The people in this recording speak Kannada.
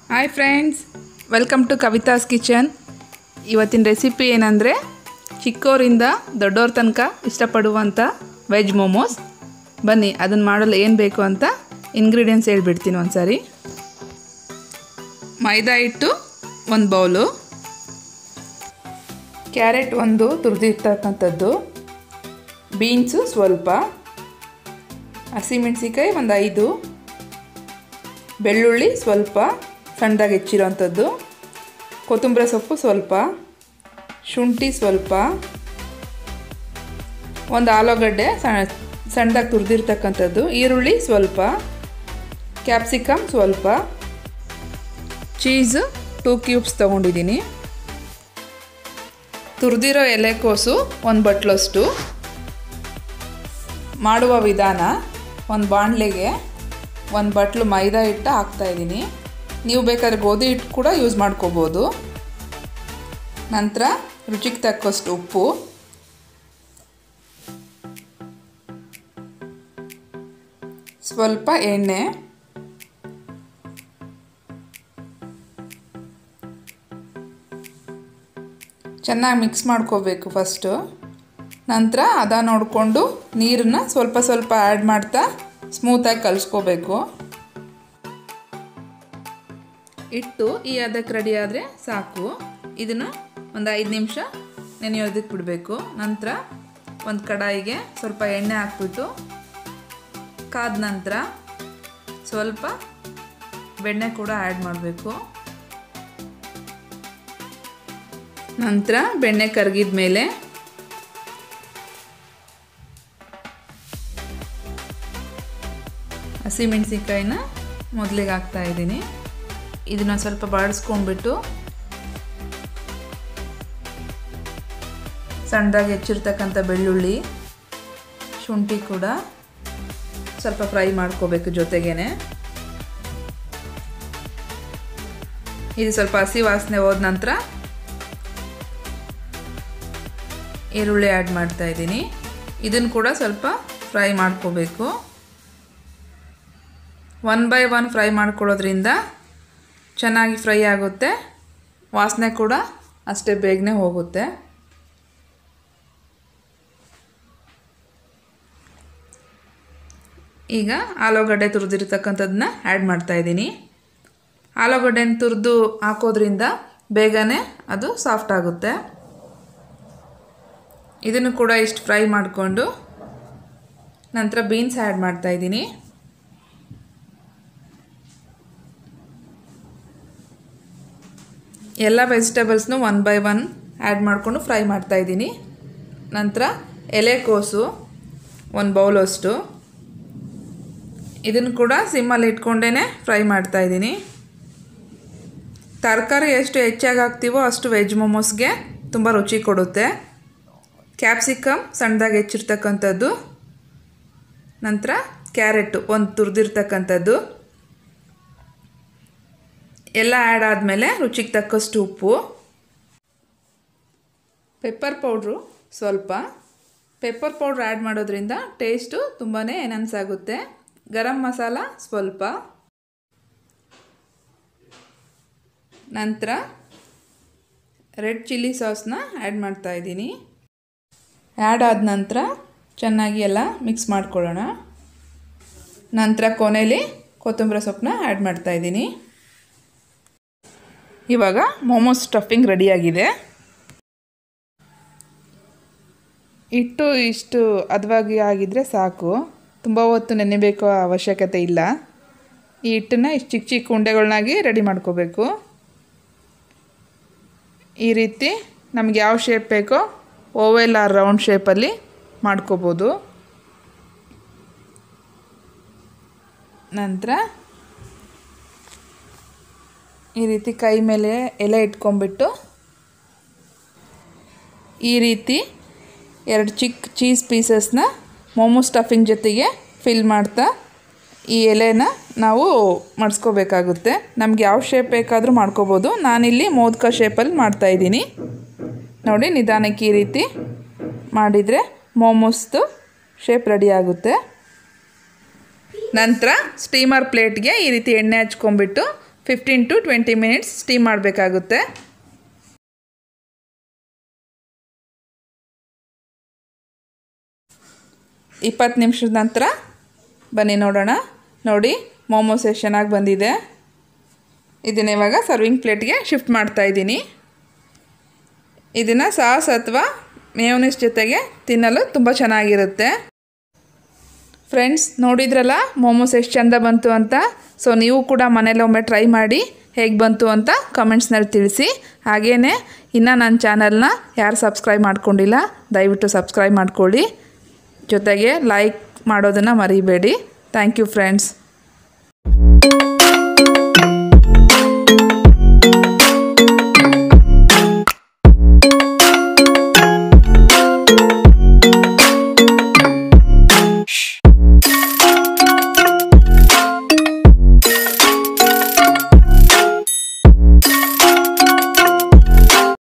hi friends welcome to Kavitha's kitchen ಇವತ್ತಿನ ರೆಸಿಪಿ ಏನಂದರೆ ಚಿಕ್ಕವರಿಂದ ದೊಡ್ಡವ್ರ ತನಕ ಇಷ್ಟಪಡುವಂಥ ವೆಜ್ ಮೋಮೋಸ್ ಬನ್ನಿ ಅದನ್ನು ಮಾಡಲು ಏನು ಬೇಕು ಅಂತ ಇಂಗ್ರೀಡಿಯೆಂಟ್ಸ್ ಹೇಳ್ಬಿಡ್ತೀನಿ ಒಂದು ಸಾರಿ ಮೈದಾ ಹಿಟ್ಟು ಒಂದು ಬೌಲು ಕ್ಯಾರೆಟ್ ಒಂದು ತುರಿದಿರ್ತಕ್ಕಂಥದ್ದು ಬೀನ್ಸು ಸ್ವಲ್ಪ ಹಸಿಮೆಣಸಿಕಾಯಿ ಒಂದು ಐದು ಬೆಳ್ಳುಳ್ಳಿ ಸ್ವಲ್ಪ ಸಣ್ಣದಾಗಿ ಹೆಚ್ಚಿರೋವಂಥದ್ದು ಕೊತ್ತಂಬರಿ ಸೊಪ್ಪು ಸ್ವಲ್ಪ ಶುಂಠಿ ಸ್ವಲ್ಪ ಒಂದು ಆಲೂಗಡ್ಡೆ ಸಣ್ಣ ಸಣ್ಣದಾಗಿ ತುರಿದಿರ್ತಕ್ಕಂಥದ್ದು ಈರುಳ್ಳಿ ಸ್ವಲ್ಪ ಕ್ಯಾಪ್ಸಿಕಮ್ ಸ್ವಲ್ಪ ಚೀಸು ಟೂ ಕ್ಯೂಬ್ಸ್ ತೊಗೊಂಡಿದ್ದೀನಿ ತುರಿದಿರೋ ಎಲೆಕೋಸು ಒಂದು ಬಟ್ಲಷ್ಟು ಮಾಡುವ ವಿಧಾನ ಒಂದು ಬಾಣಲೆಗೆ ಒಂದು ಬಟ್ಲು ಮೈದಾ ಹಿಟ್ಟು ಹಾಕ್ತಾಯಿದ್ದೀನಿ ನೀವು ಬೇಕಾದ್ರೆ ಗೋಧಿ ಹಿಟ್ಟು ಕೂಡ ಯೂಸ್ ಮಾಡ್ಕೋಬೋದು ನಂತರ ರುಚಿಗೆ ತಕ್ಕಷ್ಟು ಉಪ್ಪು ಸ್ವಲ್ಪ ಎಣ್ಣೆ ಚೆನ್ನಾಗಿ ಮಿಕ್ಸ್ ಮಾಡ್ಕೋಬೇಕು ಫಸ್ಟು ನಂತರ ಅದ ನೋಡಿಕೊಂಡು ನೀರನ್ನ ಸ್ವಲ್ಪ ಸ್ವಲ್ಪ ಆ್ಯಡ್ ಮಾಡ್ತಾ ಸ್ಮೂತಾಗಿ ಕಲಿಸ್ಕೋಬೇಕು ಇಟ್ಟು ಈ ಅದಕ್ಕೆ ರೆಡಿ ಆದರೆ ಸಾಕು ಇದನ್ನು ಒಂದು ಐದು ನಿಮಿಷ ನೆನೆಯೋದಕ್ಕೆ ಬಿಡಬೇಕು ನಂತರ ಒಂದು ಕಡಾಯಿಗೆ ಸ್ವಲ್ಪ ಎಣ್ಣೆ ಹಾಕ್ಬಿಟ್ಟು ಕಾದ ನಂತರ ಸ್ವಲ್ಪ ಬೆಣ್ಣೆ ಕೂಡ ಆ್ಯಡ್ ಮಾಡಬೇಕು ನಂತರ ಬೆಣ್ಣೆ ಕರಗಿದ ಮೇಲೆ ಹಸಿಮೆಣಸಿನ್ಕಾಯಿನ ಮೊದಲಿಗೆ ಹಾಕ್ತಾ ಇದ್ದೀನಿ ಇದನ್ನು ಸ್ವಲ್ಪ ಬಾಡಿಸ್ಕೊಂಡ್ಬಿಟ್ಟು ಸಣ್ಣದಾಗಿ ಹೆಚ್ಚಿರ್ತಕ್ಕಂಥ ಬೆಳ್ಳುಳ್ಳಿ ಶುಂಠಿ ಕೂಡ ಸ್ವಲ್ಪ ಫ್ರೈ ಮಾಡ್ಕೋಬೇಕು ಜೊತೆಗೇನೆ ಇದು ಸ್ವಲ್ಪ ಹಸಿ ವಾಸನೆ ಹೋದ ನಂತರ ಈರುಳ್ಳಿ ಆ್ಯಡ್ ಮಾಡ್ತಾ ಇದ್ದೀನಿ ಇದನ್ನು ಕೂಡ ಸ್ವಲ್ಪ ಫ್ರೈ ಮಾಡ್ಕೋಬೇಕು ಒನ್ ಬೈ ಒನ್ ಫ್ರೈ ಮಾಡ್ಕೊಳ್ಳೋದ್ರಿಂದ ಚೆನ್ನಾಗಿ ಫ್ರೈ ಆಗುತ್ತೆ ವಾಸನೆ ಕೂಡ ಅಷ್ಟೇ ಬೇಗನೆ ಹೋಗುತ್ತೆ ಈಗ ಆಲೂಗಡ್ಡೆ ತುರಿದಿರ್ತಕ್ಕಂಥದ್ದನ್ನ ಆ್ಯಡ್ ಮಾಡ್ತಾಯಿದ್ದೀನಿ ಆಲೂಗಡ್ಡೆನ ತುರಿದು ಹಾಕೋದ್ರಿಂದ ಬೇಗನೆ ಅದು ಸಾಫ್ಟ್ ಆಗುತ್ತೆ ಇದನ್ನು ಕೂಡ ಇಷ್ಟು ಫ್ರೈ ಮಾಡಿಕೊಂಡು ನಂತರ ಬೀನ್ಸ್ ಆ್ಯಡ್ ಮಾಡ್ತಾಯಿದ್ದೀನಿ ಎಲ್ಲ ವೆಜಿಟೇಬಲ್ಸ್ನು ಒನ್ ಬೈ ಒನ್ ಆ್ಯಡ್ ಮಾಡಿಕೊಂಡು ಫ್ರೈ ಮಾಡ್ತಾಯಿದ್ದೀನಿ ನಂತರ ಎಲೆಕೋಸು ಒಂದು ಬೌಲಷ್ಟು ಇದನ್ನು ಕೂಡ ಸಿಮ್ಮಲ್ಲಿ ಇಟ್ಕೊಂಡೇ ಫ್ರೈ ಮಾಡ್ತಾಯಿದ್ದೀನಿ ತರಕಾರಿ ಎಷ್ಟು ಹೆಚ್ಚಾಗಿ ಹಾಕ್ತೀವೋ ಅಷ್ಟು ವೆಜ್ ಮೊಮೋಸ್ಗೆ ತುಂಬ ರುಚಿ ಕೊಡುತ್ತೆ ಕ್ಯಾಪ್ಸಿಕಮ್ ಸಣ್ಣದಾಗಿ ಹೆಚ್ಚಿರ್ತಕ್ಕಂಥದ್ದು ನಂತರ ಕ್ಯಾರೆಟು ಒಂದು ತುರಿದಿರ್ತಕ್ಕಂಥದ್ದು ಎಲ್ಲ ಆ್ಯಡ್ ಆದಮೇಲೆ ರುಚಿಗೆ ತಕ್ಕಷ್ಟು ಉಪ್ಪು ಪೆಪ್ಪರ್ ಪೌಡ್ರು ಸ್ವಲ್ಪ ಪೆಪ್ಪರ್ ಪೌಡ್ರ್ ಆ್ಯಡ್ ಮಾಡೋದ್ರಿಂದ ಟೇಸ್ಟು ತುಂಬಾ ಎನನ್ಸ್ ಆಗುತ್ತೆ ಗರಂ ಮಸಾಲ ಸ್ವಲ್ಪ ನಂತರ ರೆಡ್ ಚಿಲ್ಲಿ ಸಾಸ್ನ ಆ್ಯಡ್ ಮಾಡ್ತಾಯಿದ್ದೀನಿ ಆ್ಯಡ್ ಆದ ನಂತರ ಚೆನ್ನಾಗಿ ಎಲ್ಲ ಮಿಕ್ಸ್ ಮಾಡ್ಕೊಳ್ಳೋಣ ನಂತರ ಕೊನೆಯಲ್ಲಿ ಕೊತ್ತಂಬರಿ ಸೊಪ್ಪನ್ನ ಆ್ಯಡ್ ಮಾಡ್ತಾಯಿದ್ದೀನಿ ಇವಾಗ ಮೋಮೋಸ್ ಸ್ಟಫಿಂಗ್ ರೆಡಿಯಾಗಿದೆ ಹಿಟ್ಟು ಇಷ್ಟು ಹದವಾಗಿ ಆಗಿದ್ದರೆ ಸಾಕು ತುಂಬ ಹೊತ್ತು ನೆನೆಬೇಕು ಅವಶ್ಯಕತೆ ಇಲ್ಲ ಈ ಹಿಟ್ಟನ್ನ ಇಷ್ಟು ಚಿಕ್ಕ ಚಿಕ್ಕ ಉಂಡೆಗಳನ್ನಾಗಿ ರೆಡಿ ಮಾಡ್ಕೋಬೇಕು ಈ ರೀತಿ ನಮ್ಗೆ ಯಾವ ಶೇಪ್ ಬೇಕೋ ಓವೆಲ್ ಆರ್ ರೌಂಡ್ ಶೇಪಲ್ಲಿ ಮಾಡ್ಕೋಬೋದು ನಂತರ ಈ ರೀತಿ ಕೈ ಮೇಲೆ ಎಲೆ ಇಟ್ಕೊಂಬಿಟ್ಟು ಈ ರೀತಿ ಎರಡು ಚಿಕ್ಕ ಚೀಸ್ ಪೀಸಸ್ನ ಮೋಮೋ ಸ್ಟಫಿಂಗ್ ಜೊತೆಗೆ ಫಿಲ್ ಮಾಡ್ತಾ ಈ ಎಲೆನ ನಾವು ಮಡಿಸ್ಕೋಬೇಕಾಗುತ್ತೆ ನಮ್ಗೆ ಯಾವ ಶೇಪ್ ಬೇಕಾದರೂ ಮಾಡ್ಕೋಬೋದು ನಾನಿಲ್ಲಿ ಮೋದಕ ಶೇಪಲ್ಲಿ ಮಾಡ್ತಾಯಿದ್ದೀನಿ ನೋಡಿ ನಿಧಾನಕ್ಕೆ ಈ ರೀತಿ ಮಾಡಿದರೆ ಮೋಮೋಸ್ದು ಶೇಪ್ ರೆಡಿ ಆಗುತ್ತೆ ನಂತರ ಸ್ಟೀಮರ್ ಪ್ಲೇಟ್ಗೆ ಈ ರೀತಿ ಎಣ್ಣೆ ಹಚ್ಕೊಂಬಿಟ್ಟು fifteen to twenty minutes steam ಮಾಡಬೇಕಾಗುತ್ತೆ ಇಪ್ಪತ್ತು ನಿಮಿಷದ ನಂತರ ಬನ್ನಿ ನೋಡೋಣ ನೋಡಿ ಮೋಮೋಸ್ ಎಷ್ಟು ಚೆನ್ನಾಗಿ ಬಂದಿದೆ ಇದನ್ನ ಇವಾಗ ಸರ್ವಿಂಗ್ ಪ್ಲೇಟ್ಗೆ ಶಿಫ್ಟ್ ಮಾಡ್ತಾ ಇದ್ದೀನಿ ಇದನ್ನು ಸಾಸ್ ಅಥವಾ ಮೇಯೋನಿಸ್ ಜೊತೆಗೆ ತಿನ್ನಲು ತುಂಬ ಚೆನ್ನಾಗಿರುತ್ತೆ ಫ್ರೆಂಡ್ಸ್ ನೋಡಿದ್ರಲ್ಲ ಮೋಮೋಸ್ ಎಷ್ಟು ಚೆಂದ ಬಂತು ಅಂತ ಸೊ ನೀವು ಕೂಡ ಮನೇಲಿ ಒಮ್ಮೆ ಟ್ರೈ ಮಾಡಿ ಹೇಗೆ ಬಂತು ಅಂತ ಕಮೆಂಟ್ಸ್ನಲ್ಲಿ ತಿಳಿಸಿ ಹಾಗೆಯೇ ಇನ್ನು ನನ್ನ ಚಾನಲ್ನ ಯಾರು ಸಬ್ಸ್ಕ್ರೈಬ್ ಮಾಡ್ಕೊಂಡಿಲ್ಲ ದಯವಿಟ್ಟು ಸಬ್ಸ್ಕ್ರೈಬ್ ಮಾಡ್ಕೊಳ್ಳಿ ಜೊತೆಗೆ ಲೈಕ್ ಮಾಡೋದನ್ನು ಮರಿಬೇಡಿ ಥ್ಯಾಂಕ್ ಯು ಫ್ರೆಂಡ್ಸ್